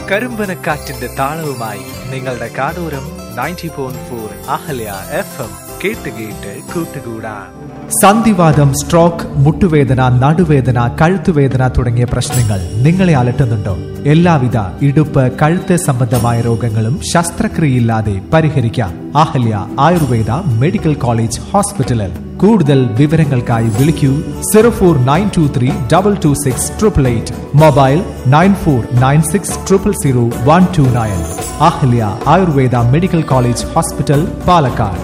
കരിമ്പനക്കാറ്റിന്റെ താളവുമായി നിങ്ങളുടെ കാടൂരം ninety point four Ahalya F M കേട്ട് കേട്ട് കൂട്ടുകൂടാൻ സന്ധിവാദം സ്ട്രോക്ക് മുട്ടുവേദന നടുവേദന കഴുത്തുവേദന തുടങ്ങിയ പ്രശ്നങ്ങൾ നിങ്ങളെ അലട്ടുന്നുണ്ടോ എല്ലാവിധ ഇടുപ്പ് കഴുത്ത് സംബന്ധമായ രോഗങ്ങളും ശസ്ത്രക്രിയയില്ലാതെ പരിഹരിക്കാം അഹല്യ ആയുർവേദ മെഡിക്കൽ കോളേജ് ഹോസ്പിറ്റലിൽ കൂടുതൽ വിവരങ്ങൾക്കായി വിളിക്കൂ zero four nine two three double two six triple eight mobile nine four nine six triple zero one two nine Ahalya Ayurveda medical college hospital Palakkad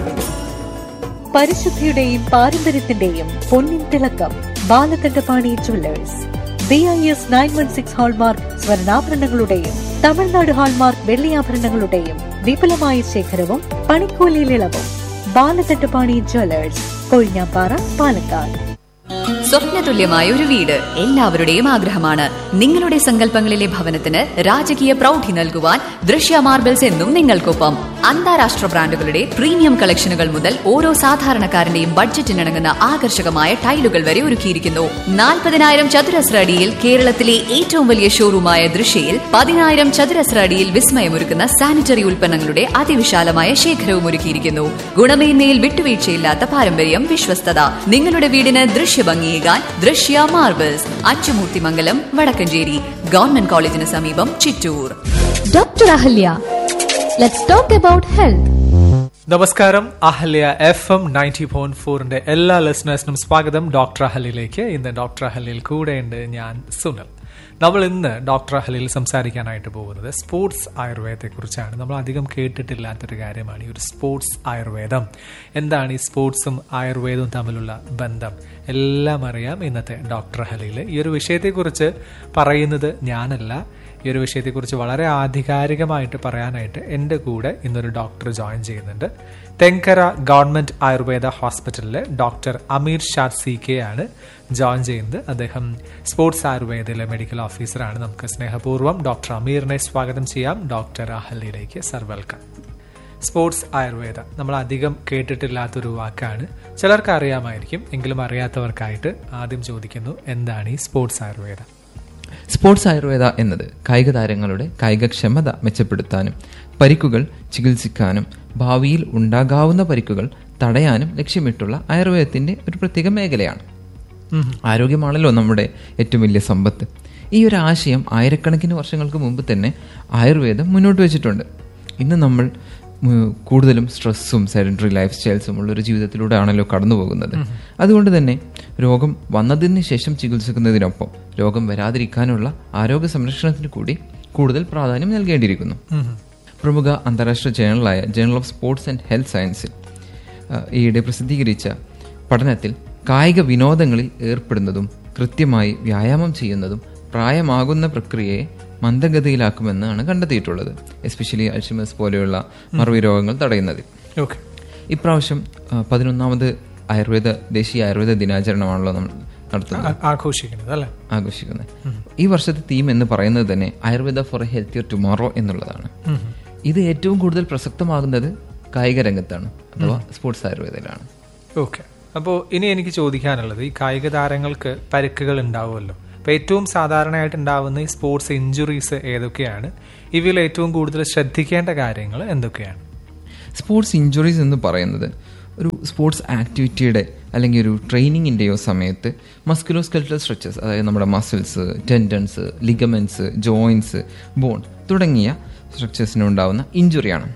പരിശുദ്ധിയുടെയും പാരമ്പര്യത്തിന്റെയും പൊന്നിൻ തിളക്കം Balakandapani jewellers B I S nine one six hallmark സ്വർണ്ണാഭരണങ്ങളുടെയും Tamil Nadu hallmark വെള്ളിയാഭരണങ്ങളുടെയും വിപുലമായ ശേഖരവും പണിക്കൂലിയിൽ ഇളവും ബാലകണ്ഠപാണി ജ്വല്ലേഴ്സ് കൊഴിഞ്ഞാപ്പാറ പാലക്കാട് സ്വപ്നതുല്യമായ ഒരു വീട് എല്ലാവരുടെയും ആഗ്രഹമാണ് നിങ്ങളുടെ സങ്കല്പങ്ങളിലെ ഭവനത്തിന് രാജകീയ പ്രൗഢി നൽകുവാൻ ദൃശ്യ മാർബിൾസ് എന്നും നിങ്ങൾക്കൊപ്പം അന്താരാഷ്ട്ര ബ്രാൻഡുകളുടെ പ്രീമിയം കളക്ഷനുകൾ മുതൽ ഓരോ സാധാരണക്കാരന്റെയും ബഡ്ജറ്റിനിണങ്ങുന്ന ആകർഷകമായ ടൈലുകൾ വരെ ഒരുക്കിയിരിക്കുന്നു നാൽപ്പതിനായിരം ചതുരശ്ര അടിയിൽ കേരളത്തിലെ ഏറ്റവും വലിയ ഷോറൂമായ ദൃശ്യയിൽ പതിനായിരം ചതുരശ്ര അടിയിൽ വിസ്മയമൊരുക്കുന്ന സാനിറ്ററി ഉൽപ്പന്നങ്ങളുടെ അതിവിശാലമായ ശേഖരവും ഒരുക്കിയിരിക്കുന്നു ഗുണമേന്മയിൽ വിട്ടുവീഴ്ചയില്ലാത്ത പാരമ്പര്യം വിശ്വസ്തത നിങ്ങളുടെ വീടിന് ദൃശ്യഭംഗിയേകാൻ ദൃശ്യ മാർബിൾസ് അച്ചുമൂർത്തിമംഗലം വടക്കഞ്ചേരി ഗവൺമെന്റ് കോളേജിന് സമീപം Chittur Dr. Ahalya, let's talk about health. നമസ്കാരം Ahalya F M ninety point ഫോറിന്റെ എല്ലാ ലിസണേഴ്സിനും സ്വാഗതം ഡോക്ടർ അഹലിലേക്ക് ഇന്ന് ഡോക്ടർ അഹലിൽ കൂടെയുണ്ട് ഞാൻ സുനിൽ നമ്മൾ ഇന്ന് ഡോക്ടർ അഹലിൽ സംസാരിക്കാനായിട്ട് പോകുന്നത് സ്പോർട്സ് ആയുർവേദത്തെക്കുറിച്ചാണ് നമ്മൾ അധികം കേട്ടിട്ടില്ലാത്തൊരു കാര്യമാണ് ഈ ഒരു സ്പോർട്സ് ആയുർവേദം എന്താണ് ഈ സ്പോർട്സും ആയുർവേദവും തമ്മിലുള്ള ബന്ധം എല്ലാം അറിയാം ഇന്നത്തെ ഡോക്ടർ അഹലിൽ ഈ ഒരു വിഷയത്തെക്കുറിച്ച് പറയുന്നത് ഞാനല്ല ഈ ഒരു വിഷയത്തെക്കുറിച്ച് വളരെ ആധികാരികമായിട്ട് പറയാനായിട്ട് എൻ്റെ കൂടെ ഇന്നൊരു ഡോക്ടർ ജോയിൻ ചെയ്യുന്നുണ്ട് തെങ്കര ഗവൺമെന്റ് ആയുർവേദ ഹോസ്പിറ്റലിലെ doctor Ameer Shah C K ആണ് ജോയിൻ ചെയ്യുന്നത് അദ്ദേഹം സ്പോർട്സ് ആയുർവേദയിലെ മെഡിക്കൽ ഓഫീസറാണ് നമുക്ക് സ്നേഹപൂർവ്വം ഡോക്ടർ അമീറിനെ സ്വാഗതം ചെയ്യാം ഡോക്ടർ അഹല്ലിയിലേക്ക് സർ വെൽക്കം സ്പോർട്സ് ആയുർവേദ നമ്മൾ അധികം കേട്ടിട്ടില്ലാത്തൊരു വാക്കാണ് ചിലർക്ക് അറിയാമായിരിക്കും എങ്കിലും അറിയാത്തവർക്കായിട്ട് ആദ്യം ചോദിക്കുന്നു എന്താണ് ഈ സ്പോർട്സ് ആയുർവേദ സ്പോർട്സ് ആയുർവേദ എന്നത് കായിക താരങ്ങളുടെ കായികക്ഷമത മെച്ചപ്പെടുത്താനും പരിക്കുകൾ ചികിത്സിക്കാനും ഭാവിയിൽ ഉണ്ടാകാവുന്ന പരിക്കുകൾ തടയാനും ലക്ഷ്യമിട്ടുള്ള ആയുർവേദത്തിന്റെ ഒരു പ്രത്യേക മേഖലയാണ് ആരോഗ്യമാണല്ലോ നമ്മുടെ ഏറ്റവും വലിയ സമ്പത്ത് ഈ ഒരു ആശയം ആയിരക്കണക്കിന് വർഷങ്ങൾക്ക് മുമ്പ് തന്നെ ആയുർവേദം മുന്നോട്ട് വെച്ചിട്ടുണ്ട് ഇന്ന് നമ്മൾ ഉം, കൂടുതലും സ്ട്രെസ്സും സെഡൻറ്ററി ലൈഫ് സ്റ്റൈൽസും ഉള്ള ഒരു ജീവിതത്തിലൂടെ ആണല്ലോ കടന്നു പോകുന്നത് അതുകൊണ്ട് തന്നെ രോഗം വന്നതിന് ശേഷം ചികിത്സിക്കുന്നതിനൊപ്പം രോഗം വരാതിരിക്കാനുള്ള ആരോഗ്യ സംരക്ഷണത്തിന് കൂടി കൂടുതൽ പ്രാധാന്യം നൽകേണ്ടിയിരിക്കുന്നു പ്രമുഖ അന്താരാഷ്ട്ര ജേണലായ journal of sports and health സയൻസിൽ ആ, ഈയിടെ പ്രസിദ്ധീകരിച്ച പഠനത്തിൽ കായിക വിനോദങ്ങളിൽ ഏർപ്പെടുന്നതും കൃത്യമായി വ്യായാമം ചെയ്യുന്നതും പ്രായമാകുന്ന പ്രക്രിയയെ മന്ദഗതിയിലാക്കുമെന്നാണ് കണ്ടെത്തിയിട്ടുള്ളത് എസ്പെഷ്യലി അൽഷിമസ് പോലെയുള്ള മറവി രോഗങ്ങൾ തടയുന്നതിൽ ഓക്കെ ഇപ്രാവശ്യം ആ, പതിനൊന്നാമത് ആയുർവേദ ദേശീയ ആയുർവേദ ദിനാചരണമാണല്ലോ നമ്മൾ നടത്തുന്നത് ആഘോഷിക്കുന്നത് അല്ലേ ആഘോഷിക്കുന്നത് ഈ വർഷത്തെ തീം എന്ന് പറയുന്നത് തന്നെ Ayurveda for a healthier tomorrow എന്നുള്ളതാണ് ഇത് ഏറ്റവും കൂടുതൽ പ്രസക്തമാകുന്നത് കായിക രംഗത്താണ് അഥവാ സ്പോർട്സ് ആയുർവേദയിലാണ് ഓക്കെ അപ്പോൾ ഇനി എനിക്ക് ചോദിക്കാനുള്ളത് ഈ കായിക താരങ്ങൾക്ക് പരിക്കുകൾ ഉണ്ടാവുമല്ലോ അപ്പോൾ ഏറ്റവും സാധാരണയായിട്ട് ഉണ്ടാവുന്ന ഈ സ്പോർട്സ് ഇഞ്ചുറീസ് ഏതൊക്കെയാണ് ഇവയിൽ ഏറ്റവും കൂടുതൽ ശ്രദ്ധിക്കേണ്ട കാര്യങ്ങൾ എന്തൊക്കെയാണ് സ്പോർട്സ് ഇഞ്ചുറീസ് എന്ന് പറയുന്നത് ഒരു സ്പോർട്സ് ആക്ടിവിറ്റിയുടെ അല്ലെങ്കിൽ ഒരു ട്രെയിനിങ്ങിൻ്റെയോ സമയത്ത് മസ്കുലോ സ്കെൽറ്റൽ സ്ട്രെച്ചസ് അതായത് നമ്മുടെ muscles tendons ligaments joints bone തുടങ്ങിയ സ്ട്രക്ചേഴ്സിനുണ്ടാവുന്ന ഇഞ്ചുറിയാണ്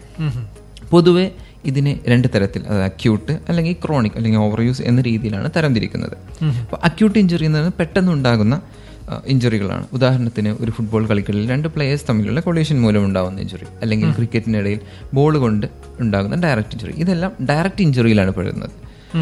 പൊതുവെ ഇതിനെ രണ്ട് തരത്തിൽ അതായത് അക്യൂട്ട് അല്ലെങ്കിൽ ക്രോണിക് അല്ലെങ്കിൽ ഓവർ യൂസ് എന്ന രീതിയിലാണ് തരംതിരിക്കുന്നത് അപ്പോൾ അക്യൂട്ട് ഇഞ്ചുറി എന്ന് പറയുന്നത് പെട്ടെന്നുണ്ടാകുന്ന ആ, ഇഞ്ചുറികളാണ് ഉദാഹരണത്തിന് ഒരു ഫുട്ബോൾ കളികളിൽ രണ്ട് പ്ലേയേഴ്സ് തമ്മിലുള്ള കൊളീഷൻ മൂലം ഉണ്ടാകുന്ന ഇഞ്ചുറി അല്ലെങ്കിൽ ക്രിക്കറ്റിനിടയിൽ ബോൾ കൊണ്ട് ഉണ്ടാകുന്ന ഡയറക്റ്റ് ഇഞ്ചുറി ഇതെല്ലാം ഡയറക്റ്റ് ഇഞ്ചുറിയിലാണ് പെടുന്നത്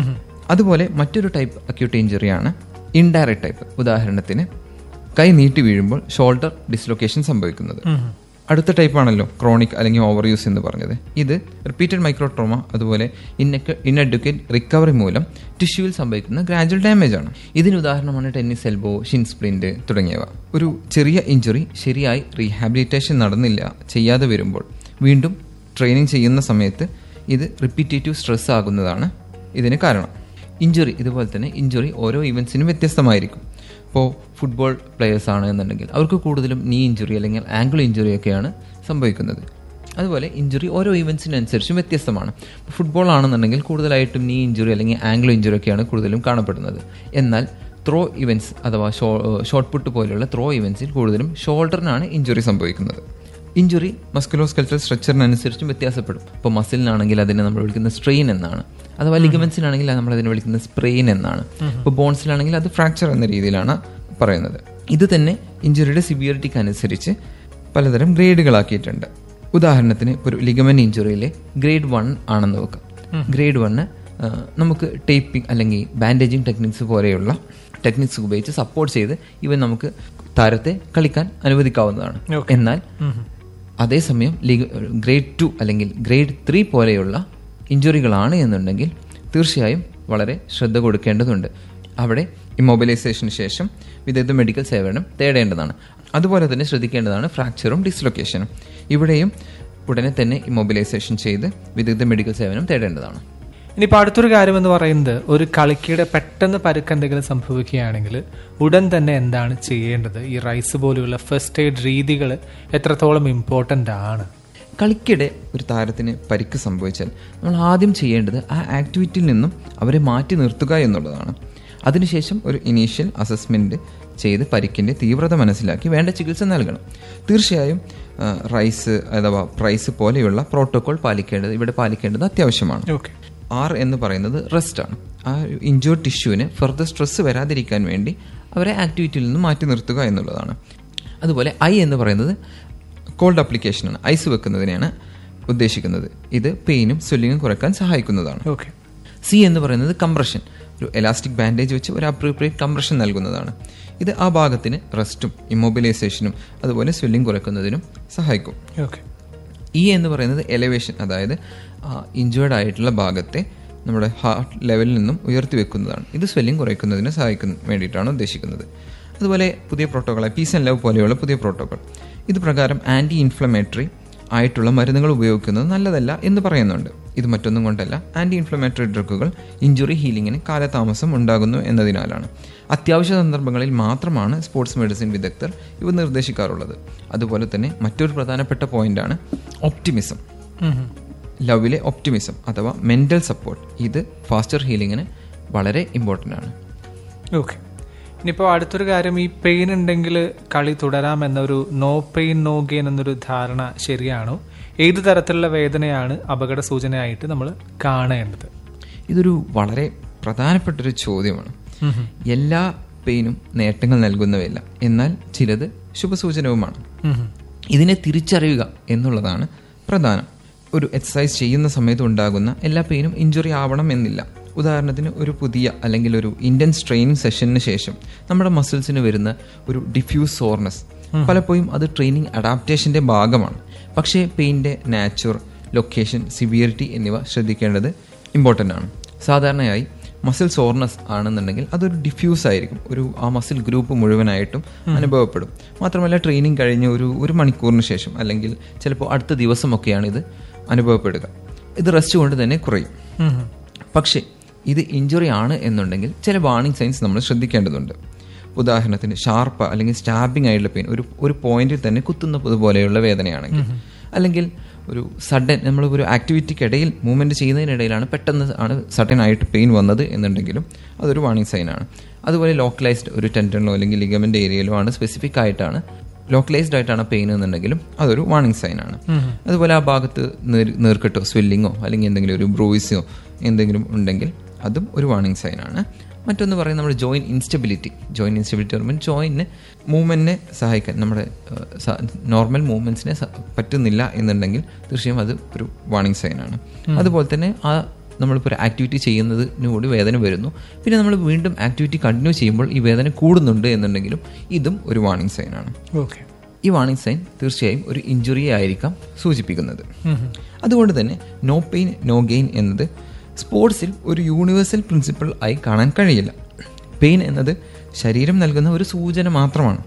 അതുപോലെ മറ്റൊരു ടൈപ്പ് അക്യൂട്ട് ഇഞ്ചുറിയാണ് ഇൻഡയറക്റ്റ് ടൈപ്പ് ഉദാഹരണത്തിന് കൈ നീട്ടി വീഴുമ്പോൾ ഷോൾഡർ ഡിസ്ലൊക്കേഷൻ സംഭവിക്കുന്നത് അടുത്ത ടൈപ്പാണല്ലോ ക്രോണിക് അല്ലെങ്കിൽ ഓവർ യൂസ് എന്ന് പറഞ്ഞത് ഇത് റിപ്പീറ്റഡ് മൈക്രോട്രോമ അതുപോലെ ഇൻഅഡ്വക്കേറ്റ് റിക്കവറി മൂലം ടിഷ്യൂവിൽ സംഭവിക്കുന്ന ഗ്രാജുവൽ ഡാമേജ് ആണ് ഇതിന് ഉദാഹരണമാണ് ടെന്നീസ് എൽബോ ഷിൻ സ്പ്ലിന്റ് തുടങ്ങിയവ ഒരു ചെറിയ ഇഞ്ചുറി ശരിയായി റീഹാബിലിറ്റേഷൻ നടന്നില്ല ചെയ്യാതെ വരുമ്പോൾ വീണ്ടും ട്രെയിനിങ് ചെയ്യുന്ന സമയത്ത് ഇത് റിപ്പീറ്റേറ്റീവ് സ്ട്രെസ് ആകുന്നതാണ് ഇതിന് കാരണം ഇഞ്ചുറി ഇതുപോലെ തന്നെ ഇഞ്ചുറി ഓരോ ഇവൻസിനും വ്യത്യസ്തമായിരിക്കും ഇപ്പോൾ ഫുട്ബോൾ പ്ലെയേഴ്സ് ആണ് എന്നുണ്ടെങ്കിൽ അവർക്ക് കൂടുതലും നീ ഇഞ്ചുറി അല്ലെങ്കിൽ ആംഗിൾ ഇഞ്ചുറി ഒക്കെയാണ് സംഭവിക്കുന്നത് അതുപോലെ ഇഞ്ചുറി ഓരോ ഇവൻസിനനുസരിച്ചും വ്യത്യസ്തമാണ് ഫുട്ബോൾ ആണെന്നുണ്ടെങ്കിൽ കൂടുതലായിട്ടും നീ ഇഞ്ചുറി അല്ലെങ്കിൽ ആംഗിൾ ഇഞ്ചുറി ഒക്കെയാണ് കൂടുതലും കാണപ്പെടുന്നത് എന്നാൽ ത്രോ ഇവൻറ്റ്സ് അഥവാ ഷോർട്ട് പുട്ട് പോലെയുള്ള ത്രോ ഇവൻറ്റ്സിൽ കൂടുതലും ഷോൾഡറിനാണ് ഇഞ്ചുറി സംഭവിക്കുന്നത് ഇഞ്ചുറി മസ്കുലോസ്കെൽറ്റൽ സ്ട്രക്ചറിനനുസരിച്ചും വ്യത്യാസപ്പെടും ഇപ്പോൾ മസിലിനാണെങ്കിൽ അതിനെ നമ്മൾ വിളിക്കുന്ന സ്ട്രെയിൻ എന്നാണ് അഥവാ ലിഗമെന്റ്സിനാണെങ്കിൽ നമ്മൾ അതിനെ വിളിക്കുന്ന സ്പ്രെയിൻ എന്നാണ് ഇപ്പോൾ ബോൺസിലാണെങ്കിൽ അത് ഫ്രാക്ചർ എന്ന രീതിയിലാണ് പറയുന്നത് ഇത് തന്നെ ഇഞ്ചുറിയുടെ സിവിയറിറ്റിക്ക് അനുസരിച്ച് പലതരം ഗ്രേഡുകളാക്കിയിട്ടുണ്ട് ഉദാഹരണത്തിന് ഇപ്പോൾ ഒരു ലിഗമെന്റ് ഇഞ്ചുറിയിലെ ഗ്രേഡ് വൺ ആണെന്ന് വെക്കാം ഗ്രേഡ് വണ്ണ് നമുക്ക് ടേപ്പിംഗ് അല്ലെങ്കിൽ ബാൻഡേജിങ് ടെക്നിക്സ് പോലെയുള്ള ടെക്നിക്സ് ഉപയോഗിച്ച് സപ്പോർട്ട് ചെയ്ത് ഇവൻ നമുക്ക് താരത്തെ കളിക്കാൻ അനുവദിക്കാവുന്നതാണ് Okay. എന്നാൽ അതേസമയം ലീഗ് ഗ്രേഡ് ടു അല്ലെങ്കിൽ ഗ്രേഡ് ത്രീ പോലെയുള്ള ഇഞ്ചുറികളാണ് എന്നുണ്ടെങ്കിൽ തീർച്ചയായും വളരെ ശ്രദ്ധ കൊടുക്കേണ്ടതുണ്ട് അവിടെ ഇമ്മൊബിലൈസേഷന് ശേഷം വിദഗ്ധ മെഡിക്കൽ സേവനം തേടേണ്ടതാണ് അതുപോലെ തന്നെ ശ്രദ്ധിക്കേണ്ടതാണ് ഫ്രാക്ചറും ഡിസ്ലൊക്കേഷനും ഇവിടെയും ഉടനെ തന്നെ ഇമ്മൊബിലൈസേഷൻ ചെയ്ത് വിദഗ്ധ മെഡിക്കൽ സേവനം തേടേണ്ടതാണ് ഇനിയിപ്പോൾ അടുത്തൊരു കാര്യം എന്ന് പറയുന്നത് ഒരു കളിക്കിടെ പെട്ടെന്ന് പരുക്ക് എന്തെങ്കിലും സംഭവിക്കുകയാണെങ്കിൽ ഉടൻ തന്നെ എന്താണ് ചെയ്യേണ്ടത് ഈ റൈസ് പോലെയുള്ള ഫസ്റ്റ് എയ്ഡ് രീതികൾ എത്രത്തോളം ഇമ്പോർട്ടൻ്റ് ആണ് കളിക്കിടെ ഒരു താരത്തിന് പരിക്ക് സംഭവിച്ചാൽ നമ്മൾ ആദ്യം ചെയ്യേണ്ടത് ആ ആക്ടിവിറ്റിയിൽ നിന്നും അവരെ മാറ്റി നിർത്തുക എന്നുള്ളതാണ് അതിനുശേഷം ഒരു ഇനീഷ്യൽ അസസ്മെന്റ് ചെയ്ത് പരിക്കിന്റെ തീവ്രത മനസ്സിലാക്കി വേണ്ട ചികിത്സ നൽകണം തീർച്ചയായും ആ, റൈസ് അഥവാ പ്രൈസ് പോലെയുള്ള പ്രോട്ടോകോൾ പാലിക്കേണ്ടത് ഇവിടെ പാലിക്കേണ്ടത് അത്യാവശ്യമാണ് ഓക്കെ ആർ എന്ന് പറയുന്നത് റെസ്റ്റ് ആണ് ആ ഇഞ്ചോർഡ് ടിഷ്യൂവിന് ഫർദർ സ്ട്രെസ് വരാതിരിക്കാൻ വേണ്ടി അവരെ ആക്ടിവിറ്റിയിൽ നിന്ന് മാറ്റി നിർത്തുക എന്നുള്ളതാണ് അതുപോലെ ഐ എന്ന് പറയുന്നത് കോൾഡ് അപ്ലിക്കേഷനാണ് ഐസ് വെക്കുന്നതിനെയാണ് ഉദ്ദേശിക്കുന്നത് ഇത് പെയിനും സ്വെല്ലിങ്ങും കുറയ്ക്കാൻ സഹായിക്കുന്നതാണ് ഓക്കെ സി എന്ന് പറയുന്നത് കംപ്രഷൻ ഒരു എലാസ്റ്റിക് ബാൻഡേജ് വെച്ച് ഒരു അപ്രോപ്രിയേറ്റ് കംപ്രഷൻ നൽകുന്നതാണ് ഇത് ആ ഭാഗത്തിന് റെസ്റ്റും ഇമ്മൊബിലൈസേഷനും അതുപോലെ സ്വെല്ലിംഗ് കുറയ്ക്കുന്നതിനും സഹായിക്കും ഓക്കെ ഇ എന്ന് പറയുന്നത് എലവേഷൻ അതായത് ഇഞ്ചേർഡ് ആയിട്ടുള്ള ഭാഗത്തെ നമ്മുടെ ഹാർട്ട് ലെവലിൽ നിന്നും ഉയർത്തി വെക്കുന്നതാണ് ഇത് സ്വെല്ലിംഗ് കുറയ്ക്കുന്നതിന് സഹായിക്കുന്ന വേണ്ടിയിട്ടാണ് ഉദ്ദേശിക്കുന്നത് അതുപോലെ പുതിയ പ്രോട്ടോക്കോൾ പീസ് ആൻഡ് ലവ് പോലെയുള്ള പുതിയ പ്രോട്ടോക്കോൾ ഇത് പ്രകാരം ആന്റി ഇൻഫ്ലമേറ്ററി ആയിട്ടുള്ള മരുന്നുകൾ ഉപയോഗിക്കുന്നത് നല്ലതല്ല എന്ന് പറയുന്നുണ്ട് ഇത് മറ്റൊന്നും കൊണ്ടല്ല ആന്റി ഇൻഫ്ലമേറ്ററി ഡ്രഗുകൾ ഇഞ്ചുറി ഹീലിംഗിന് കാലതാമസം ഉണ്ടാകുന്നു എന്നതിനാലാണ് അത്യാവശ്യ സന്ദർഭങ്ങളിൽ മാത്രമാണ് സ്പോർട്സ് മെഡിസിൻ വിദഗ്ധർ ഇവ നിർദ്ദേശിക്കാറുള്ളത് അതുപോലെ തന്നെ മറ്റൊരു പ്രധാനപ്പെട്ട പോയിന്റാണ് ഒപ്റ്റിമിസം ലവിലെ ഒപ്റ്റിമിസം അഥവാ മെന്റൽ സപ്പോർട്ട് ഇത് ഫാസ്റ്റർ ഹീലിംഗിന് വളരെ ഇമ്പോർട്ടൻ്റ് ആണ് ഓക്കെ ഇനിയിപ്പോൾ അടുത്തൊരു കാര്യം ഈ പെയിൻ ഉണ്ടെങ്കിൽ കളി തുടരാം എന്നൊരു നോ പെയിൻ നോ ഗെയിൻ എന്നൊരു ധാരണ ശരിയാണോ ഏത് തരത്തിലുള്ള വേദനയാണ് അപകട സൂചനയായിട്ട് നമ്മൾ കാണേണ്ടത് ഇതൊരു വളരെ പ്രധാനപ്പെട്ടൊരു ചോദ്യമാണ് എല്ലാ പെയിനും നേട്ടങ്ങൾ നൽകുന്നവയല്ല എന്നാൽ ചിലത് ശുഭസൂചനവുമാണ് ഇതിനെ തിരിച്ചറിയുക എന്നുള്ളതാണ് പ്രധാനം ഒരു എക്സസൈസ് ചെയ്യുന്ന സമയത്ത് ഉണ്ടാകുന്ന എല്ലാ പെയിനും ഇഞ്ചുറി ആവണം എന്നില്ല ഉദാഹരണത്തിന് ഒരു പുതിയ അല്ലെങ്കിൽ ഒരു ഇന്റൻസ് ട്രെയിനിങ് സെഷന് ശേഷം നമ്മുടെ മസിൽസിന് വരുന്ന ഒരു ഡിഫ്യൂസ് സോർനെസ് പലപ്പോഴും അത് ട്രെയിനിങ് അഡാപ്റ്റേഷന്റെ ഭാഗമാണ് പക്ഷേ പെയിന്റെ നാച്ചുർ ലൊക്കേഷൻ സിവിയറിറ്റി എന്നിവ ശ്രദ്ധിക്കേണ്ടത് ഇമ്പോർട്ടൻ്റ് ആണ് സാധാരണയായി മസിൽ സോർനെസ് ആണെന്നുണ്ടെങ്കിൽ അതൊരു ഡിഫ്യൂസ് ആയിരിക്കും ഒരു ആ മസിൽ ഗ്രൂപ്പ് മുഴുവനായിട്ടും അനുഭവപ്പെടും മാത്രമല്ല ട്രെയിനിങ് കഴിഞ്ഞ ഒരു ഒരു മണിക്കൂറിന് ശേഷം അല്ലെങ്കിൽ ചിലപ്പോൾ അടുത്ത ദിവസമൊക്കെയാണ് ഇത് അനുഭവപ്പെടുക ഇത് റെസ്റ്റ് കൊണ്ട് തന്നെ കുറയും പക്ഷേ ഇത് ഇഞ്ചുറി ആണ് എന്നുണ്ടെങ്കിൽ ചില വാർണിംഗ് സൈൻസ് നമ്മൾ ശ്രദ്ധിക്കേണ്ടതുണ്ട് ഉദാഹരണത്തിന് ഷാർപ്പ് അല്ലെങ്കിൽ സ്റ്റാബിംഗ് ആയിട്ടുള്ള പെയിൻ ഒരു ഒരു പോയിന്റിൽ തന്നെ കുത്തുന്നത് പോലെയുള്ള വേദനയാണെങ്കിൽ അല്ലെങ്കിൽ ഒരു സഡൻ നമ്മൾ ഒരു ആക്ടിവിറ്റിക്കിടയിൽ മൂവ്മെന്റ് ചെയ്യുന്നതിനിടയിലാണ് പെട്ടെന്ന് ആണ് സഡൻ ആയിട്ട് പെയിൻ വന്നത് എന്നുണ്ടെങ്കിലും അതൊരു വാർണിംഗ് സൈനാണ് അതുപോലെ ലോക്കലൈസ്ഡ് ഒരു ടെൻഡനിലോ അല്ലെങ്കിൽ ലിഗമെന്റ് ഏരിയയിലോ ആണ് സ്പെസിഫിക് ആയിട്ടാണ് ലോക്കലൈസ്ഡ് ആയിട്ടാണ് പെയിൻ എന്നുണ്ടെങ്കിലും അതൊരു വാർണിംഗ് സൈനാണ് അതുപോലെ ആ ഭാഗത്ത് നീർ നീർക്കെട്ടോ സ്വെല്ലിങ്ങോ അല്ലെങ്കിൽ എന്തെങ്കിലും ഒരു ബ്രൂയിസോ എന്തെങ്കിലും ഉണ്ടെങ്കിൽ അതും ഒരു വാർണിംഗ് സൈനാണ് മറ്റൊന്ന് പറയുന്നത് നമ്മുടെ ജോയിൻ ഇൻസ്റ്റബിലിറ്റി ജോയിൻ ഇൻസ്റ്റബിലിറ്റി പറയുമ്പോൾ ജോയിന് മൂവ്മെന്റിനെ സഹായിക്കാൻ നമ്മുടെ നോർമൽ മൂവ്മെന്റ്സിനെ പറ്റുന്നില്ല എന്നുണ്ടെങ്കിൽ തീർച്ചയായും അത് ഒരു വാർണിംഗ് സൈനാണ് അതുപോലെ തന്നെ ആ നമ്മളിപ്പോൾ ഒരു ആക്ടിവിറ്റി ചെയ്യുന്നതിന് കൂടി വേദന വരുന്നു പിന്നെ നമ്മൾ വീണ്ടും ആക്ടിവിറ്റി കണ്ടിന്യൂ ചെയ്യുമ്പോൾ ഈ വേദന കൂടുന്നുണ്ട് എന്നുണ്ടെങ്കിലും ഇതും ഒരു വാർണിംഗ് സൈനാണ് ഓക്കെ ഈ വാർണിംഗ് സൈൻ തീർച്ചയായും ഒരു ഇഞ്ചുറിയെ ആയിരിക്കാം സൂചിപ്പിക്കുന്നത് അതുകൊണ്ട് തന്നെ നോ പെയിൻ നോ ഗെയിൻ എന്നത് സ്പോർട്സിൽ ഒരു യൂണിവേഴ്സൽ പ്രിൻസിപ്പിൾ ആയി കാണാൻ കഴിയില്ല പെയിൻ എന്നത് ശരീരം നൽകുന്ന ഒരു സൂചന മാത്രമാണ്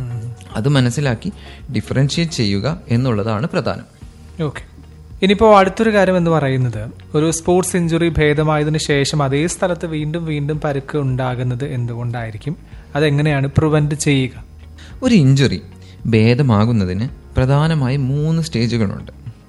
അത് മനസ്സിലാക്കി ഡിഫറൻഷിയേറ്റ് ചെയ്യുക എന്നുള്ളതാണ് പ്രധാനം ഓക്കെ ഇനിയിപ്പോൾ അടുത്തൊരു കാര്യം എന്ന് പറയുന്നത് ഒരു സ്പോർട്സ് ഇഞ്ചുറി ഭേദമായതിനു ശേഷം അതേ സ്ഥലത്ത് വീണ്ടും വീണ്ടും പരുക്ക് ഉണ്ടാകുന്നത് എന്തുകൊണ്ടായിരിക്കും അതെങ്ങനെയാണ് പ്രിവെന്റ് ചെയ്യുക ഒരു ഇഞ്ചുറി ഭേദമാകുന്നതിന് പ്രധാനമായും മൂന്ന് സ്റ്റേജുകളുണ്ട്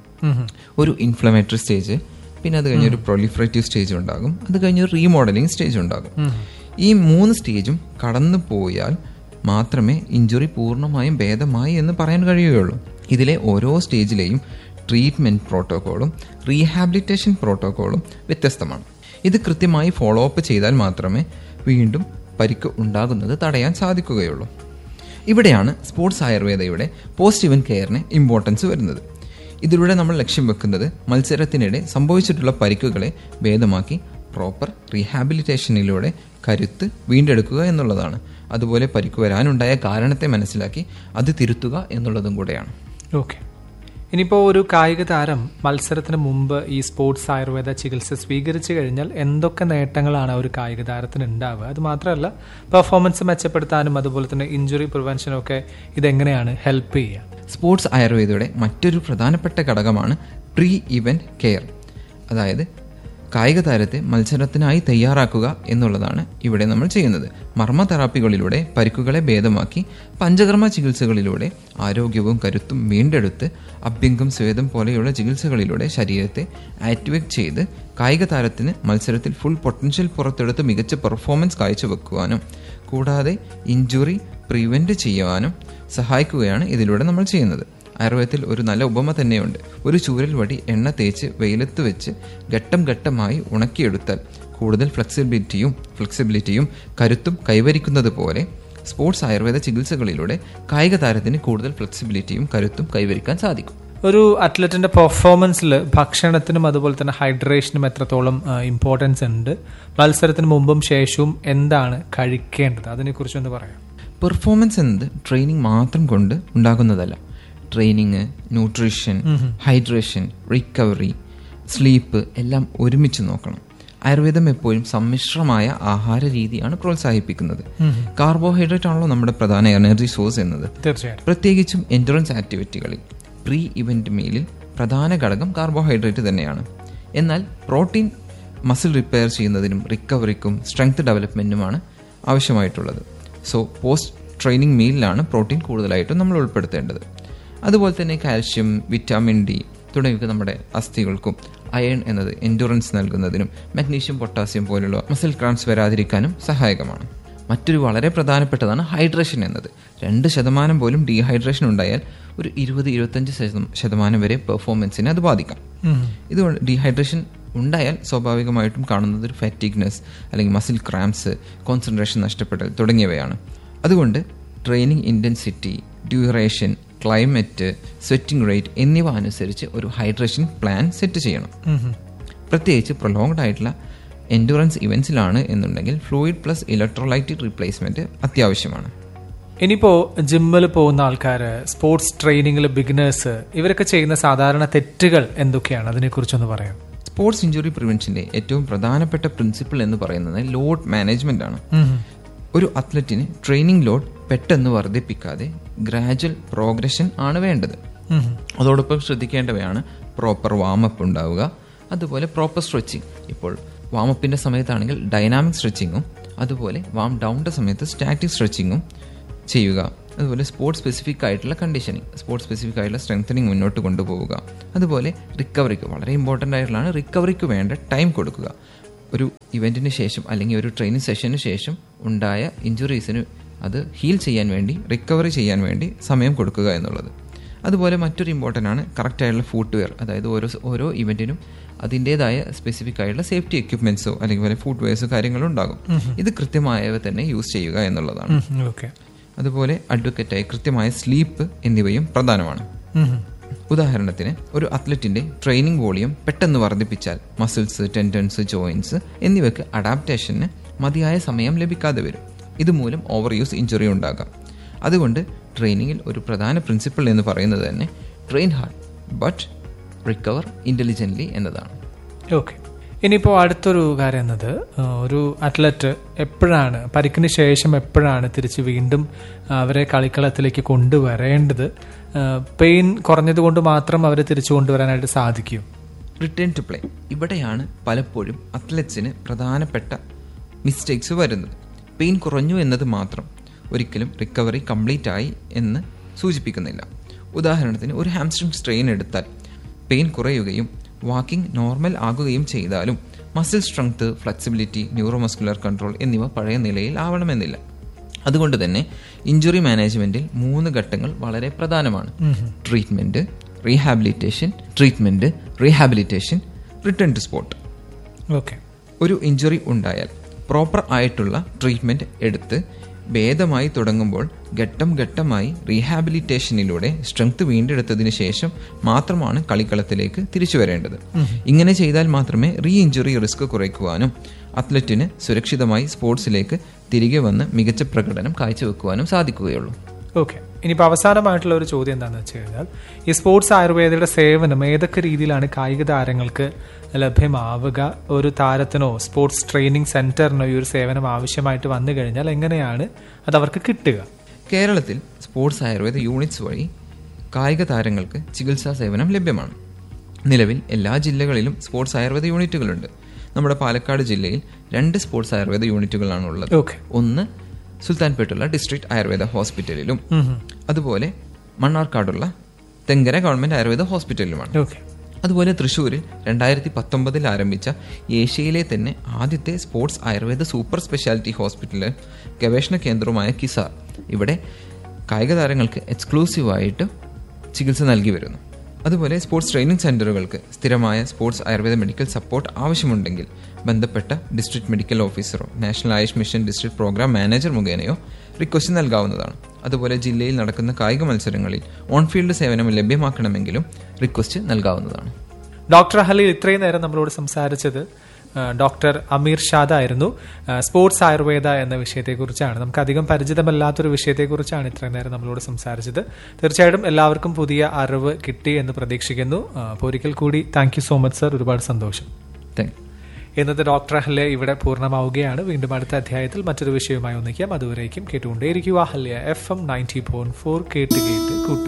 ഒരു ഇൻഫ്ലമേറ്ററി സ്റ്റേജ് പിന്നെ അത് കഴിഞ്ഞ് ഒരു പ്രൊലിഫറേറ്റീവ് സ്റ്റേജ് ഉണ്ടാകും അത് കഴിഞ്ഞ് ഒരു റീമോഡലിംഗ് സ്റ്റേജ് ഉണ്ടാകും ഈ മൂന്ന് സ്റ്റേജും കടന്നു പോയാൽ മാത്രമേ ഇഞ്ചുറി പൂർണ്ണമായും ഭേദമായി എന്ന് പറയാൻ കഴിയുകയുള്ളൂ ഇതിലെ ഓരോ സ്റ്റേജിലെയും ട്രീറ്റ്മെന്റ് പ്രോട്ടോക്കോളും റീഹാബിലിറ്റേഷൻ പ്രോട്ടോക്കോളും വ്യത്യസ്തമാണ് ഇത് കൃത്യമായി ഫോളോ അപ്പ് ചെയ്താൽ മാത്രമേ വീണ്ടും പരിക്ക് ഉണ്ടാകുന്നത് തടയാൻ സാധിക്കുകയുള്ളൂ ഇവിടെയാണ് സ്പോർട്സ് ആയുർവേദയുടെ പോസ്റ്റ് ഇവന്റ് കെയറിന് ഇമ്പോർട്ടൻസ് വരുന്നത് ഇതിലൂടെ നമ്മൾ ലക്ഷ്യം വെക്കുന്നത് മത്സരത്തിനിടെ സംഭവിച്ചിട്ടുള്ള പരിക്കുകളെ ഭേദമാക്കി പ്രോപ്പർ റീഹാബിലിറ്റേഷനിലൂടെ കരുത്ത് വീണ്ടെടുക്കുക എന്നുള്ളതാണ് അതുപോലെ പരിക്ക് വരാനുണ്ടായ കാരണത്തെ മനസ്സിലാക്കി അത് തിരുത്തുക എന്നുള്ളതും കൂടെയാണ് ഓക്കെ ഇനിയിപ്പോൾ ഒരു കായിക താരം മത്സരത്തിന് മുമ്പ് ഈ സ്പോർട്സ് ആയുർവേദ ചികിത്സ സ്വീകരിച്ചു കഴിഞ്ഞാൽ എന്തൊക്കെ നേട്ടങ്ങളാണ് ആ ഒരു കായിക താരത്തിന് ഉണ്ടാവുക അത് മാത്രമല്ല പെർഫോമൻസ് മെച്ചപ്പെടുത്താനും അതുപോലെ തന്നെ ഇഞ്ചുറി പ്രിവെൻഷനും ഒക്കെ ഇതെങ്ങനെയാണ് ഹെൽപ്പ് ചെയ്യുക സ്പോർട്സ് ആയുർവേദയുടെ മറ്റൊരു പ്രധാനപ്പെട്ട ഘടകമാണ് പ്രീ ഇവന്റ് കെയർ അതായത് കായിക താരത്തെ മത്സരത്തിനായി തയ്യാറാക്കുക എന്നുള്ളതാണ് ഇവിടെ നമ്മൾ ചെയ്യുന്നത് മർമ്മ തെറാപ്പികളിലൂടെ പരിക്കുകളെ ഭേദമാക്കി പഞ്ചകർമ്മ ചികിത്സകളിലൂടെ ആരോഗ്യവും കരുത്തും വീണ്ടെടുത്ത് അഭ്യംഗം സ്വേദം പോലെയുള്ള ചികിത്സകളിലൂടെ ശരീരത്തെ ആക്ടിവേറ്റ് ചെയ്ത് കായിക താരത്തിന് മത്സരത്തിൽ ഫുൾ പൊട്ടൻഷ്യൽ പുറത്തെടുത്ത് മികച്ച പെർഫോമൻസ് കാഴ്ചവെക്കുവാനും കൂടാതെ ഇഞ്ചുറി പ്രിവെന്റ് ചെയ്യുവാനും സഹായിക്കുകയാണ് ഇതിലൂടെ നമ്മൾ ചെയ്യുന്നത് ആയുർവേദത്തിൽ ഒരു നല്ല ഉപമ തന്നെയുണ്ട് ഒരു ചൂരൽ വടി എണ്ണ തേച്ച് വെയിലത്ത് വെച്ച് ഘട്ടം ഘട്ടമായി ഉണക്കിയെടുത്താൽ കൂടുതൽ ഫ്ലെക്സിബിലിറ്റിയും ഫ്ലെക്സിബിലിറ്റിയും കരുത്തും കൈവരിക്കുന്നത് പോലെ സ്പോർട്സ് ആയുർവേദ ചികിത്സകളിലൂടെ കായിക താരത്തിന് കൂടുതൽ ഫ്ലെക്സിബിലിറ്റിയും കരുത്തും കൈവരിക്കാൻ സാധിക്കും ഒരു അത്ലറ്റിന്റെ പെർഫോമൻസിൽ ഭക്ഷണത്തിനും അതുപോലെ തന്നെ ഹൈഡ്രേഷനും എത്രത്തോളം ഇമ്പോർട്ടൻസ് ഉണ്ട് മത്സരത്തിന് മുമ്പും ശേഷവും എന്താണ് കഴിക്കേണ്ടത് അതിനെക്കുറിച്ച് ഒന്ന് പറയാം പെർഫോമൻസ് എന്നത് ട്രെയിനിങ് മാത്രം കൊണ്ട് ഉണ്ടാകുന്നതല്ല training nutrition hydration recovery sleep എല്ലാം ഒരുമിച്ച് നോക്കണം ആയുർവേദം എപ്പോഴും സമ്മിശ്രമായ ആഹാര രീതിയാണ് പ്രോത്സാഹിപ്പിക്കുന്നത് കാർബോഹൈഡ്രേറ്റ് ആണല്ലോ നമ്മുടെ പ്രധാന എനർജി സോഴ്സ് എന്നത് തീർച്ചയായിട്ടും പ്രത്യേകിച്ചും എൻഡുറൻസ് ആക്ടിവിറ്റികളിൽ പ്രീ ഇവന്റ് മീലിൽ പ്രധാന ഘടകം കാർബോഹൈഡ്രേറ്റ് തന്നെയാണ് എന്നാൽ പ്രോട്ടീൻ മസിൽ റിപ്പയർ ചെയ്യുന്നതിനും റിക്കവറിക്കും സ്ട്രെങ്ത് ഡെവലപ്മെന്റിനുമാണ് ആവശ്യമായിട്ടുള്ളത് സോ പോസ്റ്റ് ട്രെയിനിങ് മീലിലാണ് പ്രോട്ടീൻ കൂടുതലായിട്ടും നമ്മൾ ഉൾപ്പെടുത്തേണ്ടത് അതുപോലെ തന്നെ കാൽഷ്യം വിറ്റാമിൻ ഡി തുടങ്ങിയവ നമ്മുടെ അസ്ഥികൾക്കും അയൺ എന്നത് എൻഡുറൻസ് നൽകുന്നതിനും മഗ്നീഷ്യം പൊട്ടാസ്യം പോലുള്ള മസിൽ ക്രാംസ് വരാതിരിക്കാനും സഹായകമാണ് മറ്റൊരു വളരെ പ്രധാനപ്പെട്ടതാണ് ഹൈഡ്രേഷൻ എന്നത് രണ്ട് ശതമാനം പോലും ഡീഹൈഡ്രേഷൻ ഉണ്ടായാൽ ഒരു ഇരുപത് ഇരുപത്തഞ്ച് ശതം- ശതമാനം വരെ പെർഫോമൻസിനെ അത് ബാധിക്കാം ഇതുകൊണ്ട് ഡീഹൈഡ്രേഷൻ ഉണ്ടായാൽ സ്വാഭാവികമായിട്ടും കാണുന്നത് ഒരു ഫാറ്റിഗ്നെസ് അല്ലെങ്കിൽ മസിൽ ക്രാംസ് കോൺസെൻട്രേഷൻ നഷ്ടപ്പെടൽ തുടങ്ങിയവയാണ് അതുകൊണ്ട് training intensity duration climate sweating rate എന്നിവ അനുസരിച്ച് ഒരു ഹൈഡ്രേഷൻ പ്ലാൻ സെറ്റ് ചെയ്യണം പ്രത്യേകിച്ച് പ്രൊലോങ്ഡ് ആയിട്ടുള്ള എൻഡുറൻസ് ഇവൻസിലാണ് എന്നുണ്ടെങ്കിൽ ഫ്ലൂയിഡ് പ്ലസ് ഇലക്ട്രോലൈറ്റ് റീപ്ലേസ്മെന്റ് അത്യാവശ്യമാണ് ഇനിയിപ്പോ ജിമ്മിൽ പോകുന്ന ആൾക്കാർ സ്പോർട്സ് ട്രെയിനിങ്ങിൽ ബിഗിനേഴ്സ് ഇവരൊക്കെ ചെയ്യുന്ന സാധാരണ തെറ്റുകൾ എന്തൊക്കെയാണ് അതിനെക്കുറിച്ചൊന്ന് പറയാം സ്പോർട്സ് ഇഞ്ചുറി പ്രിവെൻഷന്റെ ഏറ്റവും പ്രധാനപ്പെട്ട പ്രിൻസിപ്പിൾ എന്ന് പറയുന്നത് ലോഡ് മാനേജ്മെന്റ് ആണ് ഒരു അത്ലറ്റിന് ട്രെയിനിങ് ലോഡ് പെട്ടെന്ന് വർദ്ധിപ്പിക്കാതെ ഗ്രാജുവൽ പ്രോഗ്രഷൻ ആണ് വേണ്ടത് അതോടൊപ്പം ശ്രദ്ധിക്കേണ്ടവയാണ് പ്രോപ്പർ വാമപ്പ് ഉണ്ടാവുക അതുപോലെ പ്രോപ്പർ സ്ട്രെച്ചിങ് ഇപ്പോൾ വാമപ്പിന്റെ സമയത്താണെങ്കിൽ ഡൈനാമിക് സ്ട്രെച്ചിങ്ങും അതുപോലെ വാം ഡൗണിന്റെ സമയത്ത് സ്റ്റാറ്റിക് സ്ട്രെച്ചിങ്ങും ചെയ്യുക അതുപോലെ സ്പോർട്സ് സ്പെസിഫിക് ആയിട്ടുള്ള കണ്ടീഷനിങ് സ്പോർട്സ് സ്പെസിഫിക് ആയിട്ടുള്ള സ്ട്രെങ്തനിങ് മുന്നോട്ട് കൊണ്ടുപോവുക അതുപോലെ റിക്കവറിക്ക് വളരെ ഇമ്പോർട്ടൻ്റ് ആയിട്ടുള്ളതാണ് റിക്കവറിക്ക് വേണ്ട ടൈം കൊടുക്കുക ഒരു ഇവന്റിന് ശേഷം അല്ലെങ്കിൽ ഒരു ട്രെയിനിങ് സെഷന് ശേഷം ഉണ്ടായ ഇഞ്ചുറീസിന് അത് ഹീൽ ചെയ്യാൻ വേണ്ടി റിക്കവറി ചെയ്യാൻ വേണ്ടി സമയം കൊടുക്കുക എന്നുള്ളത് അതുപോലെ മറ്റൊരു ഇമ്പോർട്ടൻ്റ് ആണ് കറക്റ്റ് ആയിട്ടുള്ള ഫുഡ് വെയർ അതായത് ഓരോ ഓരോ ഇവന്റിനും അതിൻ്റെതായ സ്പെസിഫിക് ആയിട്ടുള്ള സേഫ്റ്റി എക്യുപ്മെന്റ്സോ അല്ലെങ്കിൽ ഫുഡ് വെയർസോ കാര്യങ്ങളും ഉണ്ടാകും ഇത് കൃത്യമായവ തന്നെ യൂസ് ചെയ്യുക എന്നുള്ളതാണ് ഓക്കെ അതുപോലെ അഡ്വക്കറ്റായി കൃത്യമായ സ്ലീപ്പ് എന്നിവയും പ്രധാനമാണ് ഉദാഹരണത്തിന് ഒരു അത്ലറ്റിന്റെ ട്രെയിനിങ് വോളിയം പെട്ടെന്ന് വർദ്ധിപ്പിച്ചാൽ മസിൽസ് ടെൻഡൻസ് ജോയിൻസ് എന്നിവയ്ക്ക് അഡാപ്റ്റേഷന് മതിയായ സമയം ലഭിക്കാതെ വരും ഇതുമൂലം ഓവർ യൂസ് ഇഞ്ചുറി ഉണ്ടാകാം അതുകൊണ്ട് ട്രെയിനിങ്ങിൽ ഒരു പ്രധാന പ്രിൻസിപ്പിൾ എന്ന് പറയുന്നത് തന്നെ train hard but recover intelligently എന്നതാണ് ഓക്കെ ഇനിയിപ്പോൾ അടുത്തൊരു കാര്യം എന്നത് ആ, ഒരു അത്ലറ്റ് എപ്പോഴാണ് പരിക്കിന് ശേഷം എപ്പോഴാണ് തിരിച്ച് വീണ്ടും അവരെ കളിക്കളത്തിലേക്ക് കൊണ്ടുവരേണ്ടത് പെയിൻ കുറഞ്ഞതുകൊണ്ട് മാത്രം അവരെ തിരിച്ചു കൊണ്ടുവരാനായിട്ട് സാധിക്കും റിട്ടേൺ ടു പ്ലേ ഇവിടെയാണ് പലപ്പോഴും അത്ലറ്റ്സിന് പ്രധാനപ്പെട്ട മിസ്റ്റേക്സ് വരുന്നത് പെയിൻ കുറഞ്ഞു എന്നത് മാത്രം ഒരിക്കലും റിക്കവറി കംപ്ലീറ്റ് ആയി എന്ന് സൂചിപ്പിക്കുന്നില്ല ഉദാഹരണത്തിന് ഒരു ഹാംസ്ട്രിങ് സ്ട്രെയിൻ എടുത്താൽ പെയിൻ കുറയുകയും വാക്കിംഗ് നോർമൽ ആകുകയും ചെയ്താലും muscle strength flexibility neuromuscular control എന്നിവ പഴയ നിലയിൽ ആവണമെന്നില്ല അതുകൊണ്ട് തന്നെ ഇഞ്ചുറി മാനേജ്മെന്റിൽ മൂന്ന് ഘട്ടങ്ങൾ വളരെ പ്രധാനമാണ് treatment rehabilitation treatment rehabilitation return to sport okay ഒരു ഇഞ്ചുറി ഉണ്ടായാൽ പ്രോപ്പർ ആയിട്ടുള്ള ട്രീറ്റ്മെന്റ് എടുത്ത് ഭേദമായി തുടങ്ങുമ്പോൾ ഘട്ടം ഘട്ടമായി റീഹാബിലിറ്റേഷനിലൂടെ സ്ട്രെങ്ത് വീണ്ടെടുത്തതിന് ശേഷം മാത്രമാണ് കളിക്കളത്തിലേക്ക് തിരിച്ചു വരേണ്ടത് ഇങ്ങനെ ചെയ്താൽ മാത്രമേ റീ ഇഞ്ചുറി റിസ്ക് കുറയ്ക്കുവാനും അത്ലറ്റിന് സുരക്ഷിതമായി സ്പോർട്സിലേക്ക് തിരികെ വന്ന് മികച്ച പ്രകടനം കാഴ്ചവെക്കുവാനും സാധിക്കുകയുള്ളൂ ഓക്കെ ഇനിയിപ്പോൾ അവസാനമായിട്ടുള്ള ഒരു ചോദ്യം എന്താണെന്ന് വെച്ച് കഴിഞ്ഞാൽ ഈ സ്പോർട്സ് ആയുർവേദയുടെ സേവനം ഏതൊക്കെ രീതിയിലാണ് കായിക താരങ്ങൾക്ക് ലഭ്യമാവുക ഒരു താരത്തിനോ സ്പോർട്സ് ട്രെയിനിങ് സെന്ററിനോ ഈ ഒരു സേവനം ആവശ്യമായിട്ട് വന്നു കഴിഞ്ഞാൽ എങ്ങനെയാണ് അത് അവർക്ക് കിട്ടുക കേരളത്തിൽ സ്പോർട്സ് ആയുർവേദ യൂണിറ്റ്സ് വഴി കായിക താരങ്ങൾക്ക് ചികിത്സാ സേവനം ലഭ്യമാണ് നിലവിൽ എല്ലാ ജില്ലകളിലും സ്പോർട്സ് ആയുർവേദ യൂണിറ്റുകളുണ്ട് നമ്മുടെ പാലക്കാട് ജില്ലയിൽ രണ്ട് സ്പോർട്സ് ആയുർവേദ യൂണിറ്റുകളാണ് ഉള്ളത് ഓക്കെ ഒന്ന് സുൽത്താൻപേട്ടുള്ള ഡിസ്ട്രിക്ട് ആയുർവേദ ഹോസ്പിറ്റലിലും അതുപോലെ മണ്ണാർക്കാടുള്ള തെങ്കര ഗവൺമെന്റ് ആയുർവേദ ഹോസ്പിറ്റലിലുമാണ് ഓക്കെ അതുപോലെ തൃശ്ശൂരിൽ രണ്ടായിരത്തി പത്തൊമ്പതിൽ ആരംഭിച്ച ഏഷ്യയിലെ തന്നെ ആദ്യത്തെ sports Ayurveda super speciality hospital ഗവേഷണ കേന്ദ്രവുമായ കിസാർ ഇവിടെ കായിക താരങ്ങൾക്ക് എക്സ്ക്ലൂസീവായിട്ട് ചികിത്സ നൽകി വരുന്നു അതുപോലെ സ്പോർട്സ് ട്രെയിനിങ് സെന്ററുകൾക്ക് സ്ഥിരമായ സ്പോർട്സ് ആയുർവേദ മെഡിക്കൽ സപ്പോർട്ട് ആവശ്യമുണ്ടെങ്കിൽ ബന്ധപ്പെട്ട ഡിസ്ട്രിക്ട് മെഡിക്കൽ ഓഫീസറോ national Ayush mission district program manager മുഖേനയോ റിക്വസ്റ്റ് നൽകാവുന്നതാണ് അതുപോലെ ജില്ലയിൽ നടക്കുന്ന കായിക മത്സരങ്ങളിൽ ഓൺ ഫീൽഡ് സേവനം ലഭ്യമാക്കണമെങ്കിലും റിക്വസ്റ്റ് നൽകാവുന്നതാണ് ഡോക്ടർ ഹലീൽ ഇത്രയും നേരം നമ്മളോട് സംസാരിച്ചത് ആ, ഡോക്ടർ അമീർ ഷാദ് ആയിരുന്നു ആ, സ്പോർട്സ് ആയുർവേദ എന്ന വിഷയത്തെക്കുറിച്ചാണ് നമുക്ക് അധികം പരിചിതമല്ലാത്തൊരു വിഷയത്തെക്കുറിച്ചാണ് ഇത്രയും നേരം നമ്മളോട് സംസാരിച്ചത് തീർച്ചയായിട്ടും എല്ലാവർക്കും പുതിയ അറിവ് കിട്ടി എന്ന് പ്രതീക്ഷിക്കുന്നു ആ, അപ്പോൾ ഒരിക്കൽ കൂടി thank you so much sir ഒരുപാട് സന്തോഷം താങ്ക് ഇന്നത്തെ ഡോക്ടർ ഹല്യ ഇവിടെ പൂർണ്ണമാവുകയാണ് വീണ്ടും അടുത്ത അധ്യായത്തിൽ മറ്റൊരു വിഷയവുമായി ഒന്നിക്കാം അതുവരേക്കും കേട്ടുകൊണ്ടേയിരിക്കുക Ahalya F M ninety point four കേട്ട് കേട്ട് കൂട്ടു